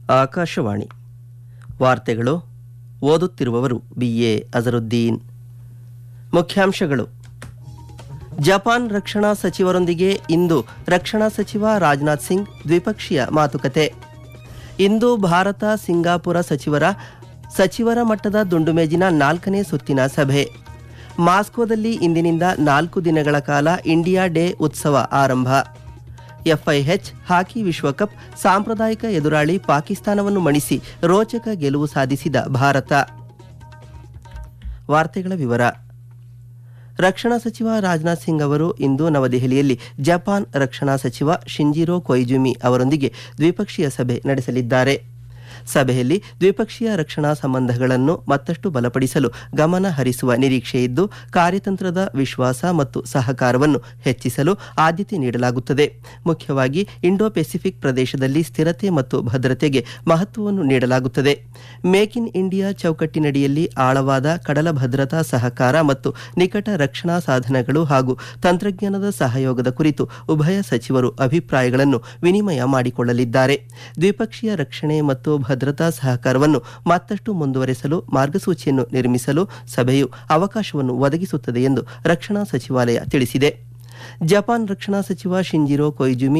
ಆಕಾಶವಾಣಿ ವಾರ್ತೆಗಳು ಓದುತ್ತಿರುವವರು B A Azharuddin ಮುಖ್ಯಾಂಶಗಳು ಜಪಾನ್ ರಕ್ಷಣಾ ಸಚಿವರೊಂದಿಗೆ ಇಂದು ರಕ್ಷಣಾ ಸಚಿವ ರಾಜನಾಥ್ ಸಿಂಗ್ ದ್ವಿಪಕ್ಷೀಯ ಮಾತುಕತೆ ಇಂದು ಭಾರತ ಸಿಂಗಾಪುರ ಸಚಿವರ ಸಚಿವರ ಮಟ್ಟದ ದುಂಡುಮೇಜಿನ ನಾಲ್ಕನೇ ಸುತ್ತಿನ ಸಭೆ ಮಾಸ್ಕೋದಲ್ಲಿ ಇಂದಿನಿಂದ ನಾಲ್ಕು ದಿನಗಳ ಕಾಲ ಇಂಡಿಯಾ ಡೇ ಉತ್ಸವ ಆರಂಭ ಎಫ್ಐಎಚ್ ಹಾಕಿ ವಿಶ್ವಕಪ್ ಸಾಂಪ್ರದಾಯಿಕ ಎದುರಾಳಿ ಪಾಕಿಸ್ತಾನವನ್ನು ಮಣಿಸಿ ರೋಚಕ ಗೆಲುವು ಸಾಧಿಸಿದ ಭಾರತ ವಾರ್ತೆಗಳ ವಿವರ ರಕ್ಷಣಾ ಸಚಿವ ರಾಜನಾಥ್ ಸಿಂಗ್ ಅವರು ಇಂದು ನವದೆಹಲಿಯಲ್ಲಿ ಜಪಾನ್ ರಕ್ಷಣಾ ಸಚಿವ ಶಿಂಜಿರೋ ಕೊಯ್ಜುಮಿ ಅವರೊಂದಿಗೆ ದ್ವಿಪಕ್ಷೀಯ ಸಭೆ ನಡೆಸಲಿದ್ದಾರೆ ಸಭೆಯಲ್ಲಿ ದ್ವಿಪಕ್ಷೀಯ ರಕ್ಷಣಾ ಸಂಬಂಧಗಳನ್ನು ಮತ್ತಷ್ಟು ಬಲಪಡಿಸಲು ಗಮನ ಹರಿಸುವ ನಿರೀಕ್ಷೆಯಿದ್ದು ಕಾರ್ಯತಂತ್ರದ ವಿಶ್ವಾಸ ಮತ್ತು ಸಹಕಾರವನ್ನು ಹೆಚ್ಚಿಸಲು ಆದ್ಯತೆ ನೀಡಲಾಗುತ್ತದೆ ಮುಖ್ಯವಾಗಿ ಇಂಡೋ ಪೆಸಿಫಿಕ್ ಪ್ರದೇಶದಲ್ಲಿ ಸ್ಥಿರತೆ ಮತ್ತು ಭದ್ರತೆಗೆ ಮಹತ್ವವನ್ನು ನೀಡಲಾಗುತ್ತದೆ ಮೇಕ್ ಇನ್ ಇಂಡಿಯಾ ಚೌಕಟ್ಟಿನಡಿಯಲ್ಲಿ ಆಳವಾದ ಕಡಲ ಭದ್ರತಾ ಸಹಕಾರ ಮತ್ತು ನಿಕಟ ರಕ್ಷಣಾ ಸಾಧನಗಳು ಹಾಗೂ ತಂತ್ರಜ್ಞಾನದ ಸಹಯೋಗದ ಕುರಿತು ಉಭಯ ಸಚಿವರು ಅಭಿಪ್ರಾಯಗಳನ್ನು ವಿನಿಮಯ ಮಾಡಿಕೊಳ್ಳಲಿದ್ದಾರೆ ದ್ವಿಪಕ್ಷೀಯ ರಕ್ಷಣೆ ಮತ್ತು ಭದ್ರತಾ ಸಹಕಾರವನ್ನು ಮತ್ತಷ್ಟು ಮುಂದುವರೆಸಲು ಮಾರ್ಗಸೂಚಿಯನ್ನು ನಿರ್ಮಿಸಲು ಸಭೆಯು ಅವಕಾಶವನ್ನು ಒದಗಿಸುತ್ತದೆ ಎಂದು ರಕ್ಷಣಾ ಸಚಿವಾಲಯ ತಿಳಿಸಿದೆ ಜಪಾನ್ ರಕ್ಷಣಾ ಸಚಿವ ಶಿಂಜಿರೋ ಕೊಯ್ಜುಮಿ